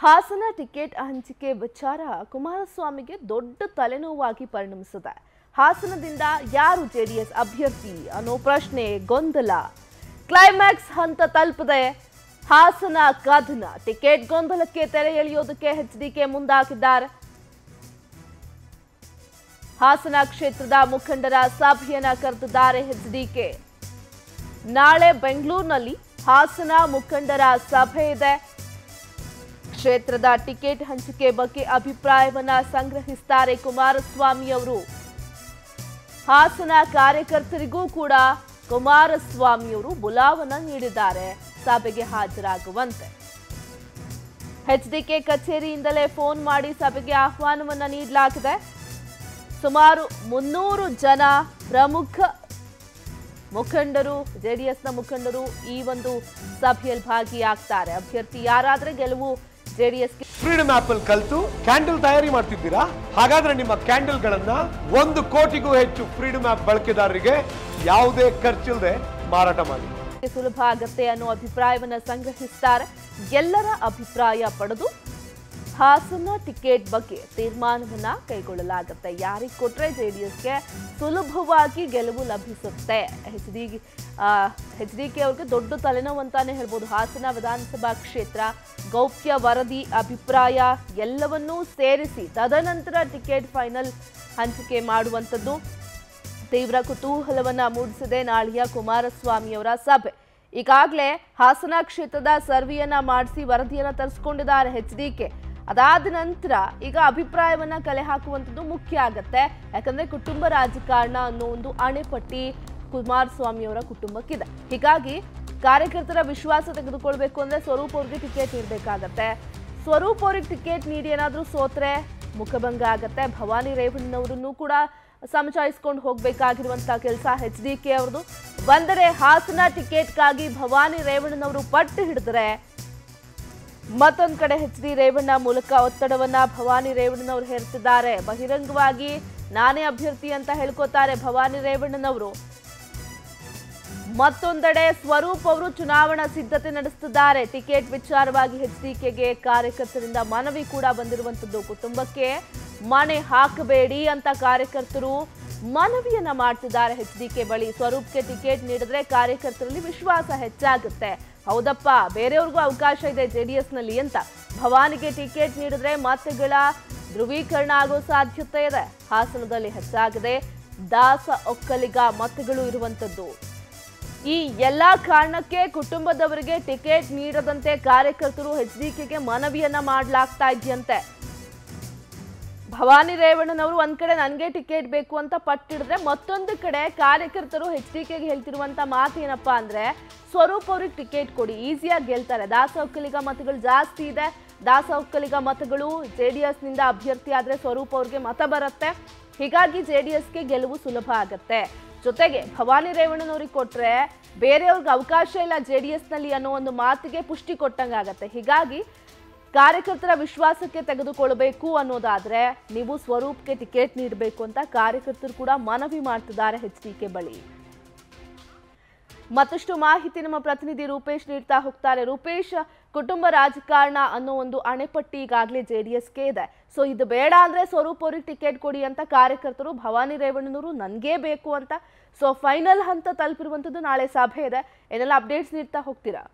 Hassan ticket ಹಂಚಿಕೆ ವಿಚಾರ ಕುಮಾರಸ್ವಾಮಿಗೆ ದೊಡ್ಡ ತಲೆನೋವಾಗಿ ಪರಿಣಮಿಸಿದೆ ಹಾಸನದಿಂದ ಯಾರು ಜೆಡಿಎಸ್ ಅಭ್ಯರ್ಥಿ ಅನ್ನೋ ಪ್ರಶ್ನೆ ಗೊಂದಲ ಕ್ಲೈಮ್ಯಾಕ್ಸ್ ಹಂತ ತಲುಪದೆ ಹಾಸನ ಕದನ ಟಿಕೆಟ್ ಗೊಂದಲಕ್ಕೆ ತೆರೆ ಎಳೆಯೋದಕ್ಕೆ ಎಚ್ಡಿಕೆ ಮುಂದಾಗಿದ್ದಾರೆ ಹಾಸನ ಕ್ಷೇತ್ರದ ಮುಖಂಡರ ಸಭೆಯನ್ನ ಕರೆದಿದ್ದಾರೆ ಎಚ್ಡಿಕೆ ನಾಳೆ ಬೆಂಗಳೂರಿನಲ್ಲಿ ಹಾಸನ ಮುಖಂಡರ ಸಭೆ ಇದೆ ಕ್ಷೇತ್ರದ ಟಿಕೆಟ್ ಹಂಚಿಕೆ ಬಗ್ಗೆ ಅಭಿಪ್ರಾಯವನ್ನ ಸಂಗ್ರಹಿಸುತ್ತಾರೆ ಕುಮಾರಸ್ವಾಮಿ ಅವರು ಹಾಸನ ಕಾರ್ಯಕರ್ತರಿಗೂ ಕೂಡ ಕುಮಾರಸ್ವಾಮಿ ಅವರು ಬುಲಾವನ್ನ ನೀಡಿದ್ದಾರೆ ಸಭೆಗೆ ಹಾಜರಾಗುವಂತೆ ಎಚ್ಡಿಕೆ ಕಚೇರಿಯಿಂದಲೇ ಫೋನ್ ಮಾಡಿ ಸಭೆಗೆ ಆಹ್ವಾನವನ್ನ ನೀಡಲಾಗಿದೆ ಸುಮಾರು ಮುನ್ನೂರು ಜನ ಪ್ರಮುಖ ಮುಖಂಡರು ಜೆಡಿಎಸ್ನ ಮುಖಂಡರು ಈ ಒಂದು ಸಭೆಯಲ್ಲಿ ಭಾಗಿಯಾಗ್ತಾರೆ ಅಭ್ಯರ್ಥಿ ಯಾರಾದ್ರೆ ಗೆಲುವು ಜೆಡಿಎಸ್ಗೆ ಫ್ರೀಡಮ್ ಆಪ್ ಅಲ್ಲಿ ಕಲ್ತು ಕ್ಯಾಂಡಲ್ ತಯಾರಿ ಮಾಡ್ತಿದ್ದೀರಾ ಹಾಗಾದ್ರೆ ನಿಮ್ಮ ಕ್ಯಾಂಡಲ್ ಗಳನ್ನ ಒಂದು ಕೋಟಿಗೂ ಹೆಚ್ಚು ಫ್ರೀಡಮ್ ಆಪ್ ಬಳಕೆದಾರರಿಗೆ ಯಾವುದೇ ಖರ್ಚಿಲ್ಲದೆ ಮಾರಾಟ ಮಾಡಿ ಸುಲಭ ಆಗತ್ತೆ ಅನ್ನೋ ಅಭಿಪ್ರಾಯವನ್ನ ಸಂಗ್ರಹಿಸ್ತಾರೆ ಎಲ್ಲರ ಅಭಿಪ್ರಾಯ ಪಡೆದು ಹಾಸನ ಟಿಕೆಟ್ ಬಗ್ಗೆ ತೀರ್ಮಾನವನ್ನ ಕೈಗೊಳ್ಳಲಾಗುತ್ತೆ ಯಾರಿಗೆ ಕೊಟ್ರೆ ಜೆಡಿಎಸ್ಗೆ ಸುಲಭವಾಗಿ ಗೆಲುವು ಲಭಿಸುತ್ತೆ H D H D K ಅವ್ರಿಗೆ ದೊಡ್ಡ ತಲೆನೋವು ಅಂತಾನೆ ಹೇಳ್ಬೋದು ಹಾಸನ ವಿಧಾನಸಭಾ ಕ್ಷೇತ್ರ ಗೌಪ್ಯ ವರದಿ ಅಭಿಪ್ರಾಯ ಎಲ್ಲವನ್ನೂ ಸೇರಿಸಿ ತದನಂತರ ಟಿಕೆಟ್ ಫೈನಲ್ ಹಂಚಿಕೆ ಮಾಡುವಂಥದ್ದು ತೀವ್ರ ಕುತೂಹಲವನ್ನ ಮೂಡಿಸಿದೆ ನಾಳೆಯ ಕುಮಾರಸ್ವಾಮಿಯವರ ಸಭೆ ಈಗಾಗಲೇ ಹಾಸನ ಕ್ಷೇತ್ರದ ಸರ್ವೆಯನ್ನ ಮಾಡಿಸಿ ವರದಿಯನ್ನ ತರಿಸ್ಕೊಂಡಿದ್ದಾರೆ ಎಚ್ ಡಿ ಕೆ ಅದಾದ ನಂತರ ಈಗ ಅಭಿಪ್ರಾಯವನ್ನ ಕಲೆ ಹಾಕುವಂಥದ್ದು ಮುಖ್ಯ ಆಗತ್ತೆ ಯಾಕಂದ್ರೆ ಕುಟುಂಬ ರಾಜಕಾರಣ ಅನ್ನೋ ಒಂದು ಅಣೆಪಟ್ಟಿ ಕುಮಾರಸ್ವಾಮಿ ಅವರ ಕುಟುಂಬಕ್ಕಿದೆ ಹೀಗಾಗಿ ಕಾರ್ಯಕರ್ತರ ವಿಶ್ವಾಸ ತೆಗೆದುಕೊಳ್ಬೇಕು ಅಂದ್ರೆ ಸ್ವರೂಪ್ ಅವ್ರಿಗೆ ಟಿಕೆಟ್ ನೀಡಬೇಕಾಗತ್ತೆ ಸ್ವರೂಪ್ ಅವ್ರಿಗೆ ಟಿಕೆಟ್ ನೀಡಿ ಏನಾದರೂ ಸೋತ್ರೆ ಮುಖಭಂಗ ಆಗತ್ತೆ ಭವಾನಿ ರೇವಣ್ಣನವರನ್ನು ಕೂಡ ಸಮಚಾಯಿಸ್ಕೊಂಡು ಹೋಗಬೇಕಾಗಿರುವಂತ ಕೆಲಸ ಎಚ್ ಡಿ ಕೆ ಅವ್ರದ್ದು ಬಂದರೆ ಹಾಸನ ಟಿಕೆಟ್ಗಾಗಿ ಭವಾನಿ ರೇವಣ್ಣನವರು ಪಟ್ಟು ಹಿಡಿದ್ರೆ ಮತ್ತೊಂದ್ ಕಡೆ ಎಚ್ ಡಿ ರೇವಣ್ಣ ಮೂಲಕ ಒತ್ತಡವನ್ನ ಭವಾನಿ ರೇವಣ್ಣನವರು ಹೇರ್ತಿದ್ದಾರೆ ಬಹಿರಂಗವಾಗಿ ನಾನೇ ಅಭ್ಯರ್ಥಿ ಅಂತ ಹೇಳ್ಕೊತಾರೆ ಭವಾನಿ ರೇವಣ್ಣನವರು ಮತ್ತೊಂದೆಡೆ ಸ್ವರೂಪ್ ಅವರು ಚುನಾವಣಾ ಸಿದ್ಧತೆ ನಡೆಸುತ್ತಿದ್ದಾರೆ ಟಿಕೆಟ್ ವಿಚಾರವಾಗಿ ಎಚ್ಡಿಕೆಗೆ ಕಾರ್ಯಕರ್ತರಿಂದ ಮನವಿ ಕೂಡ ಬಂದಿರುವಂತದ್ದು ಕುಟುಂಬಕ್ಕೆ ಮನೆ ಹಾಕಬೇಡಿ ಅಂತ ಕಾರ್ಯಕರ್ತರು ಮನವಿಯನ್ನ ಮಾಡ್ತಿದ್ದಾರೆ ಎಚ್ಡಿಕೆ ಬಳಿ ಸ್ವರೂಪ್ಗೆ ಟಿಕೆಟ್ ನೀಡಿದ್ರೆ ಕಾರ್ಯಕರ್ತರಲ್ಲಿ ವಿಶ್ವಾಸ ಹೆಚ್ಚಾಗುತ್ತೆ ಹೌದಪ್ಪ ಬೇರೆಯವ್ರಿಗೂ ಅವಕಾಶ ಇದೆ ಜೆಡಿಎಸ್ ನಲ್ಲಿ ಅಂತ ಭವಾನಿಗೆ ಟಿಕೆಟ್ ನೀಡಿದ್ರೆ ಮತಗಳ ಧ್ರುವೀಕರಣ ಆಗೋ ಸಾಧ್ಯತೆ ಇದೆ ಹಾಸನದಲ್ಲಿ ಹೆಚ್ಚಾಗಿದೆ ದಾಸ ಒಕ್ಕಲಿಗ ಮತಗಳು ಇರುವಂತದ್ದು ಈ ಎಲ್ಲಾ ಕಾರಣಕ್ಕೆ ಕುಟುಂಬದವರಿಗೆ ಟಿಕೆಟ್ ನೀಡದಂತೆ ಕಾರ್ಯಕರ್ತರು ಎಚ್ಡಿಕೆಗೆ ಮನವಿಯನ್ನ ಮಾಡಲಾಗ್ತಾ ಇದೆಯಂತೆ ಭವಾನಿ ರೇವಣ್ಣನವರು ಒಂದ್ ಕಡೆ ನನಗೆ ಟಿಕೆಟ್ ಬೇಕು ಅಂತ ಪಟ್ಟಿಡಿದ್ರೆ ಮತ್ತೊಂದು ಕಡೆ ಕಾರ್ಯಕರ್ತರು ಎಚ್ ಡಿ ಕೆಗೆ ಹೇಳ್ತಿರುವಂತ ಮಾತು ಏನಪ್ಪಾ ಅಂದ್ರೆ ಸ್ವರೂಪ್ ಅವ್ರಿಗೆ ಟಿಕೆಟ್ ಕೊಡಿ ಈಸಿಯಾಗಿ ಗೆಲ್ತಾರೆ ದಾಸ ಒಕ್ಕಲಿಗ ಮತಗಳು ಜಾಸ್ತಿ ಇದೆ ದಾಸ ಒಕ್ಕಲಿಗ ಮತಗಳು ಜೆ ಡಿ ನಿಂದ ಅಭ್ಯರ್ಥಿ ಆದ್ರೆ ಸ್ವರೂಪ್ ಅವ್ರಿಗೆ ಮತ ಬರುತ್ತೆ ಹೀಗಾಗಿ ಜೆ ಡಿ ಎಸ್ಗೆ ಗೆಲುವು ಸುಲಭ ಆಗತ್ತೆ ಜೊತೆಗೆ ಭವಾನಿ ರೇವಣ್ಣನವ್ರಿಗೆ ಕೊಟ್ರೆ ಬೇರೆಯವ್ರಿಗೆ ಅವಕಾಶ ಇಲ್ಲ ಜೆ ಡಿ ನಲ್ಲಿ ಅನ್ನೋ ಒಂದು ಮಾತಿಗೆ ಪುಷ್ಟಿ ಕೊಟ್ಟಂಗಾಗತ್ತೆ ಹೀಗಾಗಿ ಕಾರ್ಯಕರ್ತರ ವಿಶ್ವಾಸಕ್ಕೆ ತೆಗೆದುಕೊಳ್ಳಬೇಕು ಅನ್ನೋದಾದ್ರೆ ನೀವು ಸ್ವರೂಪ್ಗೆ ಟಿಕೆಟ್ ನೀಡಬೇಕು ಅಂತ ಕಾರ್ಯಕರ್ತರು ಕೂಡ ಮನವಿ ಮಾಡ್ತಿದ್ದಾರೆ ಎಚ್ ಡಿ ಕೆ ಬಳಿ ಮತ್ತಷ್ಟು ಮಾಹಿತಿ ನಮ್ಮ ಪ್ರತಿನಿಧಿ ರೂಪೇಶ್ ನೀಡ್ತಾ ಹೋಗ್ತಾರೆ ರೂಪೇಶ್ ಕುಟುಂಬ ರಾಜಕಾರಣ ಅನ್ನೋ ಒಂದು ಅಣೆಪಟ್ಟಿ ಈಗಾಗಲೇ ಜೆ ಡಿ ಎಸ್ಗೆ ಇದೆ ಸೊ ಇದು ಬೇಡ ಅಂದ್ರೆ ಸ್ವರೂಪ್ ಅವ್ರಿಗೆ ಟಿಕೆಟ್ ಕೊಡಿ ಅಂತ ಕಾರ್ಯಕರ್ತರು ಭವಾನಿ ರೇವಣ್ಣನವರು ನನಗೇ ಬೇಕು ಅಂತ ಸೊ ಫೈನಲ್ ಹಂತ ತಲುಪಿರುವಂಥದ್ದು ನಾಳೆ ಸಭೆ ಇದೆ ಏನೆಲ್ಲ ಅಪ್ಡೇಟ್ಸ್ ನೀಡ್ತಾ ಹೋಗ್ತೀರಾ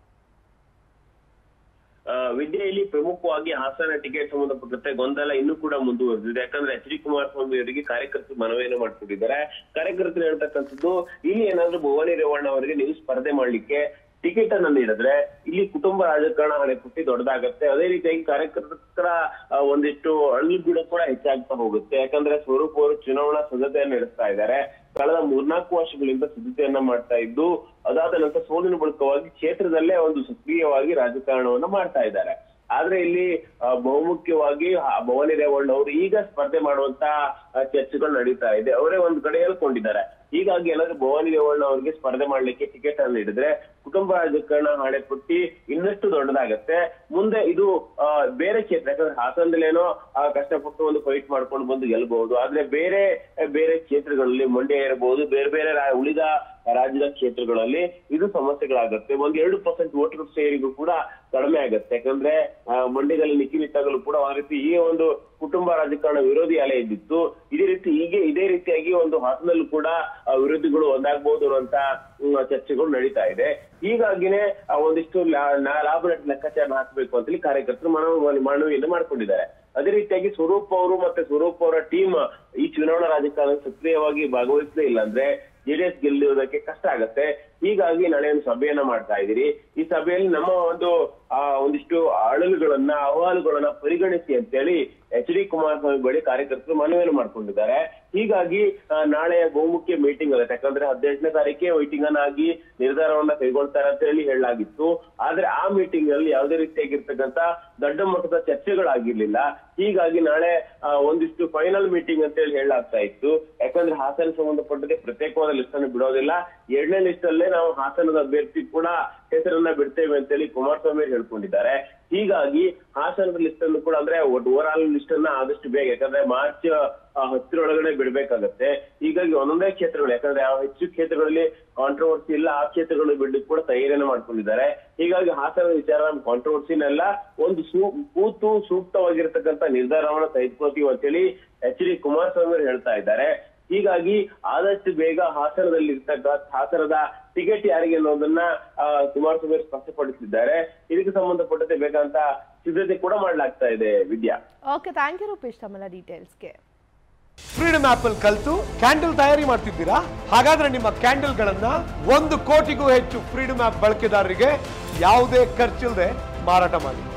ಆ, ವಿದ್ಯೆ ಇಲ್ಲಿ ಪ್ರಮುಖವಾಗಿ ಹಾಸನ ಟಿಕೆಟ್ ಸಂಬಂಧಪಟ್ಟಂತೆ ಗೊಂದಲ ಇನ್ನೂ ಕೂಡ ಮುಂದುವರೆದಿದೆ ಯಾಕಂದ್ರೆ ಎಚ್ ಡಿ ಕುಮಾರಸ್ವಾಮಿ ಅವರಿಗೆ ಕಾರ್ಯಕರ್ತರು ಮನವಿಯನ್ನು ಮಾಡ್ಕೊಂಡಿದ್ದಾರೆ ಕಾರ್ಯಕರ್ತರು ಹೇಳ್ತಕ್ಕಂಥದ್ದು ಇಲ್ಲಿ ಏನಾದ್ರೂ ಭುವನಿ ರೇವಣ್ಣ ಅವರಿಗೆ ನೀವು ಸ್ಪರ್ಧೆ ಮಾಡ್ಲಿಕ್ಕೆ ಟಿಕೆಟ್ ಅನ್ನ ನೀಡಿದ್ರೆ ಇಲ್ಲಿ ಕುಟುಂಬ ರಾಜಕಾರಣ ಹಣೆಪಟ್ಟಿ ದೊಡ್ಡದಾಗತ್ತೆ ಅದೇ ರೀತಿಯಾಗಿ ಕಾರ್ಯಕರ್ತರ ಆ, ಒಂದಿಷ್ಟು ಅಳಿಗುಣ ಕೂಡ ಹೆಚ್ಚಾಗ್ತಾ ಹೋಗುತ್ತೆ ಯಾಕಂದ್ರೆ ಸ್ವರೂಪ್ ಅವರು ಚುನಾವಣಾ ಸಿದ್ಧತೆಯನ್ನು ನಡೆಸ್ತಾ ಇದ್ದಾರೆ ಕಳೆದ ಮೂರ್ನಾಲ್ಕು ವರ್ಷಗಳಿಂದ ಸಿದ್ಧತೆಯನ್ನ ಮಾಡ್ತಾ ಇದ್ದು ಅದಾದ ನಂತರ ಸೋಲಿನ ಬಳಿಕವಾಗಿ ಕ್ಷೇತ್ರದಲ್ಲೇ ಒಂದು ಸಕ್ರಿಯವಾಗಿ ರಾಜಕಾರಣವನ್ನ ಮಾಡ್ತಾ ಇದ್ದಾರೆ ಆದ್ರೆ ಇಲ್ಲಿ ಆ, ಬಹುಮುಖ್ಯವಾಗಿ ಆ ಭವಾನಿ ರೇವಣ್ಣ ಅವರು ಈಗ ಸ್ಪರ್ಧೆ ಮಾಡುವಂತ ಆ, ಚರ್ಚೆಗಳು ನಡೀತಾ ಇದೆ ಅವರೇ ಒಂದ್ ಕಡೆ ಹೇಳ್ಕೊಂಡಿದ್ದಾರೆ ಹೀಗಾಗಿ ಏನಾದ್ರು ಭವಾನಿ ರೇವಣ್ಣ ಅವರಿಗೆ ಸ್ಪರ್ಧೆ ಮಾಡ್ಲಿಕ್ಕೆ ಟಿಕೆಟ್ ಅನ್ನು ನೀಡಿದ್ರೆ ಕುಟುಂಬ ರಾಜಕಾರಣ ಹಾಳೆಪಟ್ಟಿ ಇನ್ನಷ್ಟು ದೊಡ್ಡದಾಗತ್ತೆ ಮುಂದೆ ಇದು ಆ, ಬೇರೆ ಕ್ಷೇತ್ರ ಯಾಕಂದ್ರೆ ಹಾಸನದಲ್ಲೇನೋ ಆ, ಕಷ್ಟಪಟ್ಟು ಒಂದು ಫೈಟ್ ಮಾಡ್ಕೊಂಡು ಬಂದು ಗೆಲ್ಬಹುದು ಆದ್ರೆ ಬೇರೆ ಬೇರೆ ಕ್ಷೇತ್ರಗಳಲ್ಲಿ ಮಂಡ್ಯ ಇರಬಹುದು ಬೇರೆ ಬೇರೆ ರಾ- ಉಳಿದ ರಾಜ್ಯದ ಕ್ಷೇತ್ರಗಳಲ್ಲಿ ಇದು ಸಮಸ್ಯೆಗಳಾಗುತ್ತೆ ಒಂದ್ ಎರಡು ಪರ್ಸೆಂಟ್ ವೋಟರ್ ಸೇರಿಗೂ ಕೂಡ ಕಡಿಮೆ ಆಗುತ್ತೆ ಯಾಕಂದ್ರೆ ಆ, ಮಂಡ್ಯದಲ್ಲಿ ನಿಖಿಲಿತ್ತಾಗಲೂ ಕೂಡ ಒಂದ್ ರೀತಿ ಈ ಒಂದು ಕುಟುಂಬ ರಾಜಕಾರಣ ವಿರೋಧಿ ಅಲೆ ಇದ್ದಿತ್ತು ಇದೇ ರೀತಿ ಹೀಗೆ ಇದೇ ರೀತಿಯಾಗಿ ಒಂದು ಹಾಸನಲ್ಲೂ ಕೂಡ ಆ, ವಿರೋಧಿಗಳು ಒಂದಾಗಬಹುದು ಅನ್ನುವಂತ ಹ್ಮ್, ಚರ್ಚೆಗಳು ನಡೀತಾ ಇದೆ ಹೀಗಾಗಿನೇ ಆ, ಒಂದಿಷ್ಟು ಲಾ- ನಾ- ಲಾಭ ನಷ್ಟ ಲೆಕ್ಕಾಚಾರ ಹಾಕಬೇಕು ಅಂತೇಳಿ ಕಾರ್ಯಕರ್ತರು ಮನವಿ ಮನವಿಯನ್ನು ಮಾಡ್ಕೊಂಡಿದ್ದಾರೆ ಅದೇ ರೀತಿಯಾಗಿ ಸ್ವರೂಪ್ ಅವರು ಮತ್ತೆ ಸ್ವರೂಪ್ ಅವರ ಟೀಮ್ ಈ ಚುನಾವಣಾ ರಾಜಕಾರಣ ಸಕ್ರಿಯವಾಗಿ ಭಾಗವಹಿಸಲೇ ಇಲ್ಲ ಅಂದ್ರೆ ಜೆಡಿಎಸ್ ಗೆಲ್ಲುವುದಕ್ಕೆ ಕಷ್ಟ ಆಗತ್ತೆ ಹೀಗಾಗಿ ನಾಳೆ ಒಂದು ಸಭೆಯನ್ನ ಮಾಡ್ತಾ ಇದ್ದೀರಿ ಈ ಸಭೆಯಲ್ಲಿ ನಮ್ಮ ಒಂದು ಆ ಒಂದಿಷ್ಟು ಅಳಲುಗಳನ್ನ ಅಹವಾಲುಗಳನ್ನ ಪರಿಗಣಿಸಿ ಅಂತೇಳಿ ಎಚ್ ಡಿ ಕುಮಾರಸ್ವಾಮಿ ಬಳಿ ಕಾರ್ಯಕರ್ತರು ಮನವಿಯನ್ನು ಮಾಡ್ಕೊಂಡಿದ್ದಾರೆ ಹೀಗಾಗಿ ಆ, ನಾಳೆ ಬಹುಮುಖ್ಯ ಮೀಟಿಂಗ್ ಆಗುತ್ತೆ ಯಾಕಂದ್ರೆ ಹದಿನೆಂಟನೇ ತಾರೀಕಿಗೆ ಮೀಟಿಂಗ್ ಅನ್ನ ಆಗಿ ನಿರ್ಧಾರವನ್ನ ಕೈಗೊಳ್ತಾರೆ ಅಂತ ಹೇಳಿ ಹೇಳಲಾಗಿತ್ತು ಆದ್ರೆ ಆ ಮೀಟಿಂಗ್ ನಲ್ಲಿ ಯಾವುದೇ ರೀತಿಯಾಗಿರ್ತಕ್ಕಂತ ದೊಡ್ಡ ಮಟ್ಟದ ಚರ್ಚೆಗಳಾಗಿರ್ಲಿಲ್ಲ ಹೀಗಾಗಿ ನಾಳೆ ಆ, ಒಂದಿಷ್ಟು ಫೈನಲ್ ಮೀಟಿಂಗ್ ಅಂತ ಹೇಳಿ ಹೇಳಲಾಗ್ತಾ ಇತ್ತು ಯಾಕಂದ್ರೆ ಹಾಸನ ಸಂಬಂಧಪಟ್ಟಂತೆ ಪ್ರತ್ಯೇಕವಾದ ಲಿಸ್ಟ್ ಅನ್ನು ಬಿಡೋದಿಲ್ಲ ಎರಡನೇ ಲಿಸ್ಟ್ ಅಲ್ಲೇ ನಾವು ಹಾಸನದ ಅಭ್ಯರ್ಥಿ ಕೂಡ ಹೆಸರನ್ನ ಬಿಡ್ತೇವೆ ಅಂತೇಳಿ ಕುಮಾರಸ್ವಾಮಿ ಅವ್ರು ಹೇಳ್ಕೊಂಡಿದ್ದಾರೆ ಹೀಗಾಗಿ ಹಾಸನದ ಲಿಸ್ಟ್ ಅನ್ನು ಕೂಡ ಅಂದ್ರೆ ಓವರ್ ಆಲ್ ಲಿಸ್ಟ್ ಅನ್ನ ಆದಷ್ಟು ಬೇಗ ಯಾಕಂದ್ರೆ ಮಾರ್ಚ್ ಆ, ಹತ್ತರೊಳಗಡೆ ಬಿಡ್ಬೇಕಾಗತ್ತೆ ಹೀಗಾಗಿ ಒಂದೊಂದೇ ಕ್ಷೇತ್ರಗಳು ಯಾಕಂದ್ರೆ ಆ ಹೆಚ್ಚು ಕ್ಷೇತ್ರಗಳಲ್ಲಿ ಕಾಂಟ್ರವರ್ಸಿ ಇಲ್ಲ ಆ ಕ್ಷೇತ್ರಗಳು ಬಿಡ್ಲಿಕ್ಕೆ ಕೂಡ ತಯಾರಿಯನ್ನು ಮಾಡ್ಕೊಂಡಿದ್ದಾರೆ ಹೀಗಾಗಿ ಹಾಸನದ ವಿಚಾರ ಕಾಂಟ್ರವರ್ಸಿನೆಲ್ಲ ಒಂದು ಸೂ ಕೂತು ಸೂಕ್ತವಾಗಿರ್ತಕ್ಕಂಥ ನಿರ್ಧಾರವನ್ನ ತೆಗೆದುಕೋತೀವಿ ಅಂತೇಳಿ ಎಚ್ ಡಿ ಕುಮಾರಸ್ವಾಮಿ ಅವರು ಹೇಳ್ತಾ ಇದ್ದಾರೆ ಹೀಗಾಗಿ ಆದಷ್ಟು ಬೇಗ ಹಾಸನದಲ್ಲಿ ಇರ್ತಕ್ಕ ಹಾಸನದ ಟಿಕೆಟ್ ಯಾರಿಗೆ ಅನ್ನೋದನ್ನ ಆ, ಕುಮಾರಸ್ವಾಮಿ ಅವರು ಸ್ಪಷ್ಟಪಡಿಸಿದ್ದಾರೆ ಇದಕ್ಕೆ ಸಂಬಂಧಪಟ್ಟಂತೆ ಬೇಕಾದಂತ ಸಿದ್ಧತೆ ಕೂಡ ಮಾಡ್ಲಾಗ್ತಾ ಇದೆ Vidya okay thank you Rupesh ತಮ್ಮೆಲ್ಲ ಡೀಟೇಲ್ಸ್ಗೆ ಫ್ರೀಡಮ್ ಆಪ್ ಅಲ್ಲಿ ಕಲ್ತು ಕ್ಯಾಂಡಲ್ ತಯಾರಿ ಮಾಡ್ತಿದ್ದೀರಾ ಹಾಗಾದ್ರೆ ನಿಮ್ಮ ಕ್ಯಾಂಡಲ್ ಗಳನ್ನ ಒಂದು ಕೋಟಿಗೂ ಹೆಚ್ಚು ಫ್ರೀಡಮ್ ಆಪ್ ಬಳಕೆದಾರರಿಗೆ ಯಾವುದೇ ಖರ್ಚಿಲ್ಲದೆ ಮಾರಾಟ ಮಾಡಿ